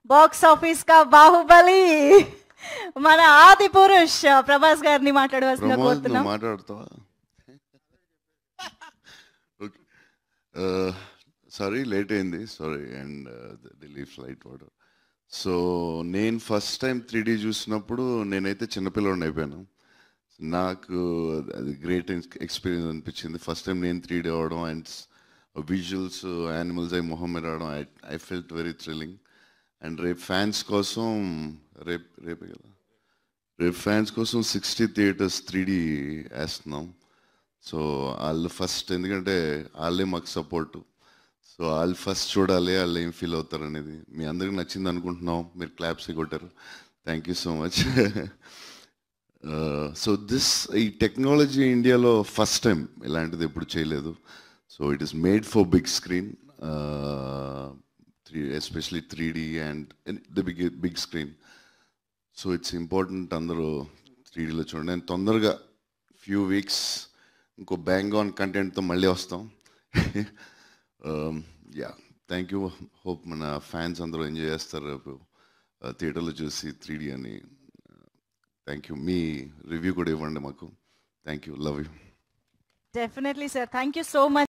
box office కా బాహుబలి మన ఆది పురుష్ ప్రభాస్ గారిని మాట్లాడవలసిన ప్రమోద్ నువ్వు కోరుతున్నాం మాట్లాడతావా సారీ లేట్ అయింది సారీ అండ్ ఢిల్లీ ఫ్లైట్ వాడు సో నేను ఫస్ట్ టైం త్రీ డీ చూసినప్పుడు నేనైతే చిన్నపిల్లవాడిని అయిపోయాను నాకు అది గ్రేట్ ఎక్స్పీరియన్స్ అనిపించింది ఫస్ట్ టైం నేను త్రీ డీ అవడం అండ్ విజువల్స్ యానిమల్స్ అయి మొహం మీద రావడం I I felt very thrilling and రేపు ఫ్యాన్స్ కోసం రేపు రేపే కదా రేపు ఫ్యాన్స్ కోసం సిక్స్టీ థియేటర్స్ త్రీ డీ వేస్తున్నాం సో వాళ్ళు ఫస్ట్ ఎందుకంటే వాళ్ళే మాకు సపోర్ట్ సో వాళ్ళు ఫస్ట్ చూడాలి వాళ్ళు ఏం ఫీల్ అవుతారు అనేది మీ అందరికి నచ్చింది అనుకుంటున్నాం మీరు క్లాప్స్ కొట్టారు thank you so much so this ఈ టెక్నాలజీ ఇండియాలో ఫస్ట్ టైం ఇలాంటిది ఎప్పుడు చేయలేదు so it is made for big screen three especially three D and the big big screen so it's important అందరూ త్రీడీలో చూడండి నేను తొందరగా ఫ్యూ వీక్స్ ఇంకో బ్యాంగ్ ఆన్ కంటెంట్తో మళ్ళీ వస్తాం యా థ్యాంక్ యూ హోప్ మన ఫ్యాన్స్ అందరూ ఎంజాయ్ చేస్తారు రేపు థియేటర్లో చూసి త్రీ అని థ్యాంక్ యూ మీ రివ్యూ కూడా ఇవ్వండి మాకు thank you love you definitely sir thank you so much